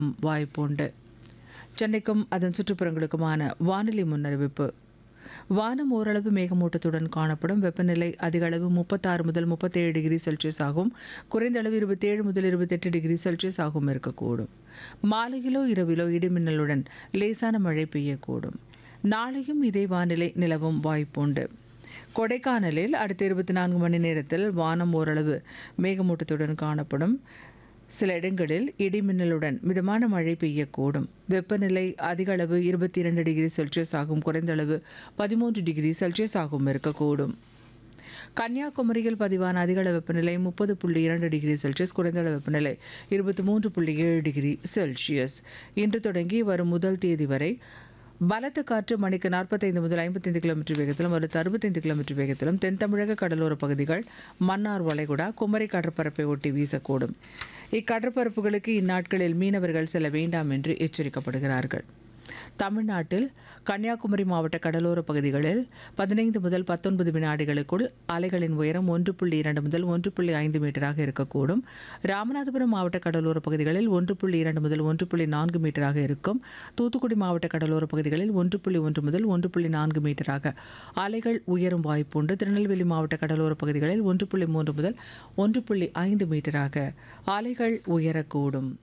வாய்ப்புண்டு சென்னைக்கும் அதன் சுற்றுப்புறங்களுக்குமான வானிலை முன்னறிவிப்பு வானம் ஓரளவு மேகமூட்டத்துடன் காணப்படும் வெப்பநிலை அதிக அளவு முப்பத்தாறு முதல் முப்பத்தேழு டிகிரி செல்சியஸ் ஆகும் குறைந்த அளவு இருபத்தேழு முதல் இருபத்தெட்டு டிகிரி செல்சியஸ் ஆகும் இருக்கக்கூடும் மாலையிலோ இரவிலோ இடிமின்னலுடன் லேசான மழை பெய்யக்கூடும் நாளையும் இதே வானிலை நிலவும் வாய்ப்புண்டு கொடைக்கானலில் அடுத்த இருபத்தி நான்கு மணி நேரத்தில் வானம் ஓரளவு மேகமூட்டத்துடன் காணப்படும் சில இடங்களில் இடிமின்னலுடன் மிதமான மழை பெய்யக்கூடும் வெப்பநிலை அதிக அளவு இருபத்தி இரண்டு டிகிரி செல்சியஸ் ஆகும் குறைந்த அளவு பதிமூன்று டிகிரி செல்சியஸ் ஆகும் இருக்கக்கூடும் கன்னியாகுமரியில் பதிவான அதிகள வெப்பநிலை முப்பது புள்ளி இரண்டு டிகிரி செல்சியஸ் குறைந்த அளவு வெப்பநிலை இருபத்தி மூன்று புள்ளி ஏழு டிகிரி செல்சியஸ் இன்று தொடங்கி வரும் முதல் தேதி வரை பலத்த காற்று மணிக்கு நாற்பத்தைந்து முதல் ஐம்பத்தைந்து கிலோமீட்டர் வேகத்திலும் அடுத்து அறுபத்தைந்து கிலோமீட்டர் வேகத்திலும் தென் தமிழக கடலோர பகுதிகள் மன்னார் வளைகுடா குமரி கடற்பரப்பை ஒட்டி வீசக்கூடும் இக்கடற்பரப்புகளுக்கு இந்நாட்களில் மீனவர்கள் செல்ல வேண்டாம் என்று எச்சரிக்கப்படுகிறார்கள் தமிழ்நாட்டில் கன்னியாகுமரி மாவட்ட கடலோர பகுதிகளில் பதினைந்து முதல் பத்தொன்பது வினாடிகளுக்குள் அலைகளின் உயரம் ஒன்று புள்ளி இரண்டு முதல் ஒன்று புள்ளி ஐந்து மீட்டராக இருக்கக்கூடும் ராமநாதபுரம் மாவட்ட கடலோர பகுதிகளில் ஒன்று புள்ளி இரண்டு முதல் ஒன்று புள்ளி நான்கு மீட்டராக இருக்கும் தூத்துக்குடி மாவட்ட கடலோர பகுதிகளில் ஒன்று புள்ளி ஒன்று முதல் ஒன்று புள்ளி நான்கு மீட்டராக அலைகள் உயரும் வாய்ப்புண்டு திருநெல்வேலி மாவட்ட கடலோர பகுதிகளில் ஒன்று புள்ளி மூன்று முதல் ஒன்று புள்ளி ஐந்து மீட்டராக அலைகள் உயரக்கூடும்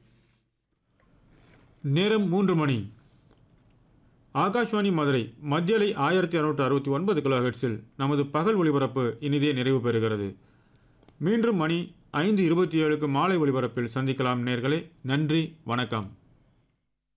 நேரம் மூன்று மணி ஆகாஷ்வாணி மதுரை மத்தியலை ஆயிரத்தி அறுநூற்று அறுபத்தி ஒன்பது கிலோ ஹெர்ட்ஸில் நமது பகல் ஒளிபரப்பு இனிதே நிறைவு பெறுகிறது மீண்டும் மணி ஐந்து இருபத்தி ஏழுக்கு மாலை ஒளிபரப்பில் சந்திக்கலாம் நேர்களே நன்றி வணக்கம்